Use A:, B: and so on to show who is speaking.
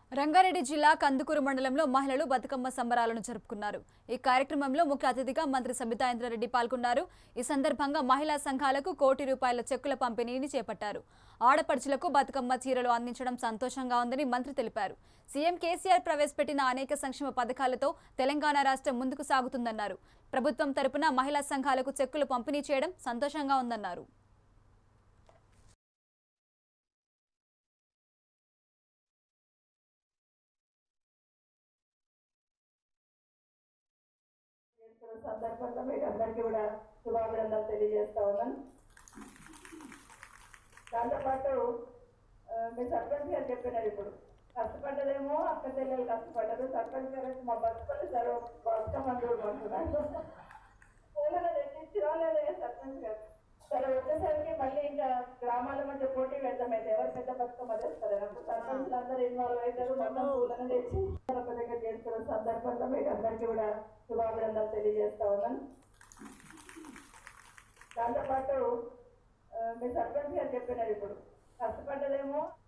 A: రంగారెడ్డి జిల్లా కందుకూరు మండలంలో మహిళలు బతుకమ్మ సంబరాలను జరుపుకున్నారు ఈ కార్యక్రమంలో ముఖ్య అతిథిగా మంత్రి సబితా ఇంద్రారెడ్డి పాల్గొన్నారు ఈ సందర్భంగా మహిళా సంఘాలకు కోటి రూపాయల చెక్కుల పంపిణీని చేపట్టారు ఆడపడుచులకు బతుకమ్మ చీరలు అందించడం సంతోషంగా ఉందని మంత్రి తెలిపారు సీఎం కేసీఆర్ ప్రవేశపెట్టిన అనేక సంక్షేమ పథకాలతో తెలంగాణ రాష్ట్రం ముందుకు సాగుతుందన్నారు ప్రభుత్వం తరపున మహిళా సంఘాలకు చెక్కులు పంపిణీ చేయడం సంతోషంగా ఉందన్నారు
B: చేసుకున్న సందర్భంగా మీకు అందరికీ కూడా శుభాభినందనలు తెలియజేస్తా ఉన్నాను దాంతోపాటు ఆ, మీ సర్పంచ్ గారు చెప్పినారు ఇప్పుడు కష్టపడ్డదేమో అక్క చెల్లెలు కష్టపడ్డారు సర్పంచ్ గారు అయితే మా బతుకలు సరే బతుకమ్మ చూడమంటున్నారు పూలను తెచ్చిచ్చిరా లేదా సర్పంచ్ గారు సరే వచ్చేసరికి మళ్ళీ ఇంకా గ్రామాల మధ్య పోటీ పెడతాం అయితే ఎవరు పెద్ద బతుకమ్మ తెస్తారు అప్పుడు సర్పంచ్లు అందరూ ఇన్వాల్వ్ అవుతారు మొత్తం పూలను తెచ్చి ఒక దగ్గర చేసుకున్న సందర్భంగా మీకు అందరికీ కూడా శుభాభినందనలు తెలియజేస్తా ఉన్నాను దాంతోపాటు ఆ, మీ సర్పంచ్ గారు చెప్పినారు ఇప్పుడు కష్టపడ్డదేమో